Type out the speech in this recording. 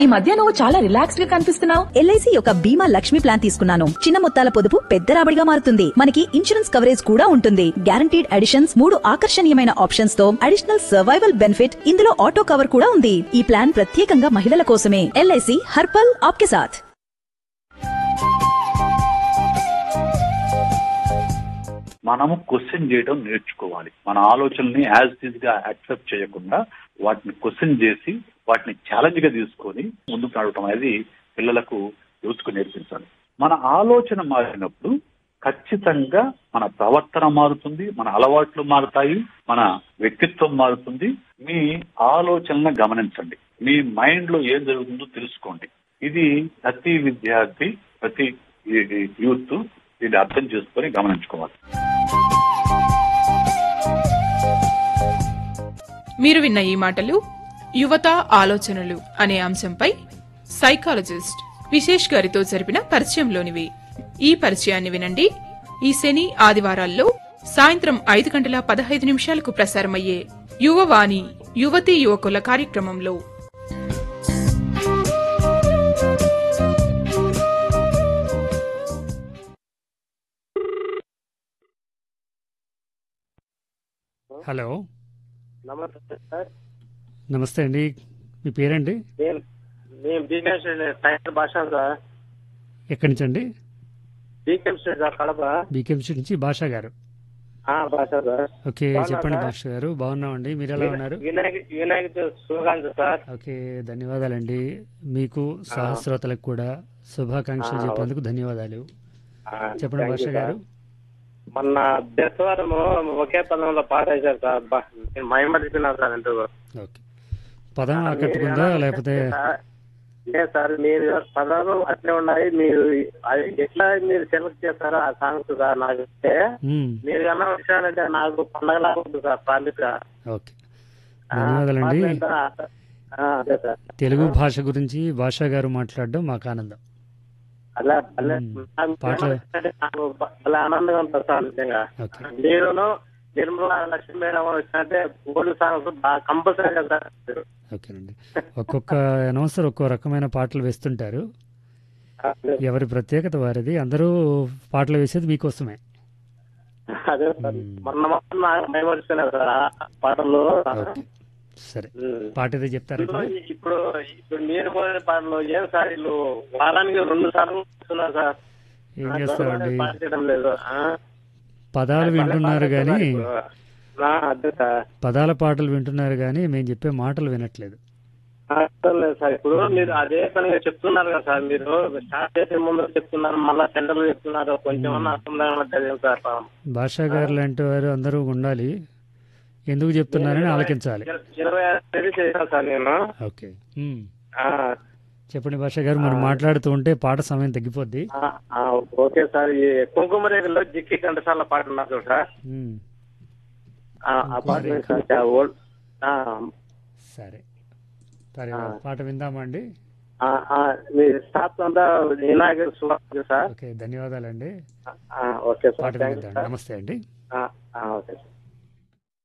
ఈ మధ్య నువ్వు చాలా రిలాక్స్డ్ గా కనిపిస్తున్నావు ఎల్ఐసి యొక్క బీమా లక్ష్మి ప్లాన్ తీసుకున్నాను చిన్న మొత్తాల పొదుపు పెద్ద రాబడిగా మారుతుంది మనకి ఇన్సూరెన్స్ కవరేజ్ కూడా ఉంటుంది గ్యారంటీడ్ అడిషన్స్ మూడు ఆకర్షణీయమైన ఆప్షన్స్ తో అడిషనల్ సర్వైవల్ బెనిఫిట్ ఇందులో ఆటో కవర్ కూడా ఉంది ఈ ప్లాన్ ప్రత్యేకంగా మహిళల కోసమే ఎల్ఐసి హర్పల్ ఆప్కే సాథ్ మనము క్వశ్చన్ చేయడం నేర్చుకోవాలి మన ఆలోచనల్ని యాజ్ ఇట్ గా యాక్సెప్ట్ చేయకుండా వాటిని క్వశ్చన్ చేసి వాటిని ఛాలెంజ్ గా తీసుకొని ముందుకు నడవటం అనేది పిల్లలకు యూత్కు నేర్పించాలి మన ఆలోచన మారినప్పుడు ఖచ్చితంగా మన ప్రవర్తన మారుతుంది మన అలవాట్లు మారుతాయి మన వ్యక్తిత్వం మారుతుంది మీ ఆలోచనలను గమనించండి మీ మైండ్ లో ఏం జరుగుతుందో తెలుసుకోండి ఇది ప్రతి విద్యార్థి ప్రతి యూత్ ఇది అర్థం చేసుకొని గమనించుకోవాలి మీరు విన్న ఈ మాటలు యువత ఆలోచనలు అనే అంశంపై సైకాలజిస్ట్ విశేష్ గారితో జరిపిన పరిచయంలోనివి ఈ పరిచయాన్ని వినండి ఈ శని ఆదివారాల్లో సాయంత్రం ఐదు గంటల పదహైదు నిమిషాలకు ప్రసారమయ్యే యువవాణి యువతీ యువకుల కార్యక్రమంలో హలో నమస్తే సార్ నమస్తే అండి మీ పేరండి నేను నేను బీకెం స్టేట్ టైగర్ భాష సార్ ఎక్కడి నుంచి అండి బీకెం స్టేట్ సార్ కడప బీకెం నుంచి భాషా గారు ఆ, భాష సార్ ఓకే బాగున్నా చెప్పండి సార్? భాష గారు బాగున్నామండి మీరు ఎలా ఉన్నారు వినాయక వినాయక చవితి శుభాకాంక్షలు సార్ ఓకే ధన్యవాదాలండి మీకు సహస్రోతలకు కూడా శుభాకాంక్షలు ఆ, చెప్పేందుకు ధన్యవాదాలు ఆ, చెప్పండి థాంక్ భాష యూ గారు సార్. మొన్న బెస్తవారము ఒకే పదంలో పాట వేశారు సార్ బా, నేను మైమర్చిపోయినా సార్ అంటూ ఓకే పదం ఆకట్టుకుందా లేకపోతే లేదు సార్ మీరు పదాలు అట్లే ఉన్నాయి మీరు అది ఎట్లా మీరు సెలెక్ట్ చేస్తారో ఆ సాంగ్స్ సార్ నాకు ఇస్తే మ్మ్. మీరు కన్నా వచ్చారంటే నాకు పండగలా ఉంటుంది సార్ ప్రామిస్ గా ఓకే ధన్యవాదాలండి ఆ, అదే సార్ తెలుగు భాష గురించి భాషా గారు మాట్లాడడం మాకు ఆనందం అలా అలా మ్మ్. నాకు పాటలు- నాకు అలా ఆనందంగా ఉంటుంది సార్ నిజంగా ఓకే మీరును నిర్మలా లక్ష్మీ మేడం వచ్చినట్టే ఓల్డ్ సాంగ్స్ బాగా కంపల్సరీగా సార్ ఓకేనండి ఒక్కొక్క అనౌన్సర్ ఒక్కో రకమైన పాటలు వేస్తుంటారు అదే ఎవరి ప్రత్యేకత వారిది అందరూ పాటలు వేసేది మీకోసమే అదే సార్ మ్మ్. మొన్న మొత్తం నాకు భయపడుతున్నాయి సార్ ఆ పాటలు ఓకే సరే మ్మ్. పాట ఏదో చెప్తారా ఇప్పుడు ఇప్పుడు? ఇప్పుడు ఇప్పుడు మీరు పోయే పాటలు ఏం సార్ వీళ్ళు వారానికి రెండు సార్లు వస్తున్నారు సార్ ఏం ఆ, చేస్తామండి గవర్నమెంట్ పాట చేయడం లేదు ఆ? పదాలు వింటున్నారు కానీ ఆ, అదే సార్ పదాల పాటలు వింటున్నారు కానీ మేము చెప్పే మాటలు వినట్లేదు అర్థం లేదు సార్ ఇప్పుడు మీరు అదే పనిగా చెప్తున్నారు కదా సార్ మీరు స్టార్ట్ చేసే ముందు చెప్తున్నారు మళ్ళా సెంటర్లు చెప్తున్నారు కొంచెం అన్నా అర్థం లేకుండా సార్ పాపం. భాషా గారు లాంటి వారు అందరూ ఉండాలి ఎందుకు చెప్తున్నారని ఆలకించాలి ఇర- ఇరవై ఆరు తేదీ చేశాను సార్ నేను ఓకే ఉమ్. ఆ, చెప్పండి భాషా గారు మనం మాట్లాడుతూ ఉంటే పాట సమయం తగ్గిపోద్ది ఆ, ఆ, ఓకే సార్ ఈ కుంకుమ రేఖలో జిక్కి ఘంటసాల పాట ఉన్నారు చూడు సార్ ఉమ్. ఆ, ఆ పాట విని సార్ చాలా ఓల్డ్ ఆ, సరే సరే ఆ. పాట విందామా అండి ఆ, ఆ, మీ స్టాఫ్ అంతా వినాయక శుభాకాంక్షలు సార్ ఓకే ధన్యవాదాలండి ఆ, ఓకే పాట సార్ థ్యాంక్ యూ విందాం సార్ నమస్తే అండి ఆ, ఆ, ఓకే సార్